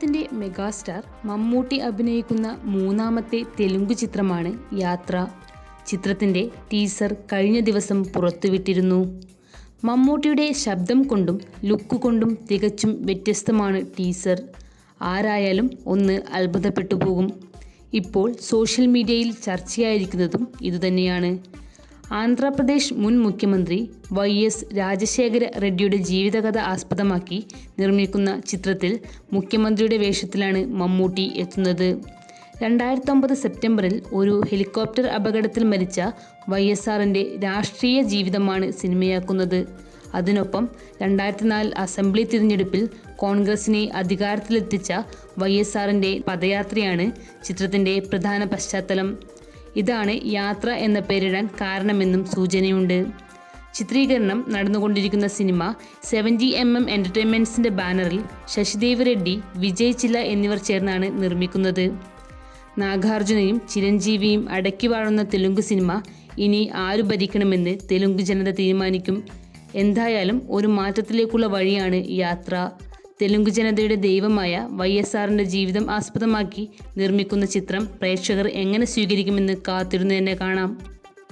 മലയാളത്തിൻ്റെ മെഗാസ്റ്റാർ മമ്മൂട്ടി അഭിനയിക്കുന്ന മൂന്നാമത്തെ തെലുങ്ക് ചിത്രമാണ് യാത്ര ചിത്രത്തിൻ്റെ ടീസർ കഴിഞ്ഞ ദിവസം പുറത്തുവിട്ടിരുന്നു മമ്മൂട്ടിയുടെ ശബ്ദം കൊണ്ടും ലുക്ക് കൊണ്ടും തികച്ചും വ്യത്യസ്തമാണ് ടീസർ ആരായാലും ഒന്ന് അത്ഭുതപ്പെട്ടു പോകും ഇപ്പോൾ സോഷ്യൽ മീഡിയയിൽ ചർച്ചയായിരിക്കുന്നതും ഇതുതന്നെയാണ് ആന്ധ്രാപ്രദേശ് മുൻ മുഖ്യമന്ത്രി വൈ എസ് രാജശേഖര റെഡ്ഡിയുടെ ജീവിതകഥ ആസ്പദമാക്കി നിർമ്മിക്കുന്ന ചിത്രത്തിൽ മുഖ്യമന്ത്രിയുടെ വേഷത്തിലാണ് മമ്മൂട്ടി എത്തുന്നത് രണ്ടായിരത്തൊമ്പത് സെപ്റ്റംബറിൽ ഒരു ഹെലികോപ്റ്റർ അപകടത്തിൽ മരിച്ച വൈ എസ് ആറിൻ്റെ രാഷ്ട്രീയ ജീവിതമാണ് സിനിമയാക്കുന്നത് അതിനൊപ്പം രണ്ടായിരത്തി നാല് അസംബ്ലി തിരഞ്ഞെടുപ്പിൽ കോൺഗ്രസിനെ അധികാരത്തിലെത്തിച്ച വൈ എസ് ആറിൻ്റെ പദയാത്രയാണ് ചിത്രത്തിൻ്റെ പ്രധാന പശ്ചാത്തലം ഇതാണ് യാത്ര എന്ന പേരിടാൻ കാരണമെന്നും സൂചനയുണ്ട് ചിത്രീകരണം നടന്നുകൊണ്ടിരിക്കുന്ന സിനിമ സെവൻറ്റി എം എം എൻ്റർടൈൻമെൻറ്റ്സിൻ്റെ ബാനറിൽ ശശിദേവ് റെഡ്ഡി വിജയ് ചില്ല എന്നിവർ ചേർന്നാണ് നിർമ്മിക്കുന്നത് നാഗാർജുനയും ചിരഞ്ജീവിയും അടക്കി വാഴുന്ന തെലുങ്ക് സിനിമ ഇനി ആരു ഭരിക്കണമെന്ന് തെലുങ്ക് ജനത തീരുമാനിക്കും എന്തായാലും ഒരു മാറ്റത്തിലേക്കുള്ള വഴിയാണ് യാത്ര തെലുങ്ക് ജനതയുടെ ദൈവമായ വൈ എസ് ആറിൻ്റെ ജീവിതം ആസ്പദമാക്കി നിർമ്മിക്കുന്ന ചിത്രം പ്രേക്ഷകർ എങ്ങനെ സ്വീകരിക്കുമെന്ന് കാത്തിരുന്ന് തന്നെ കാണാം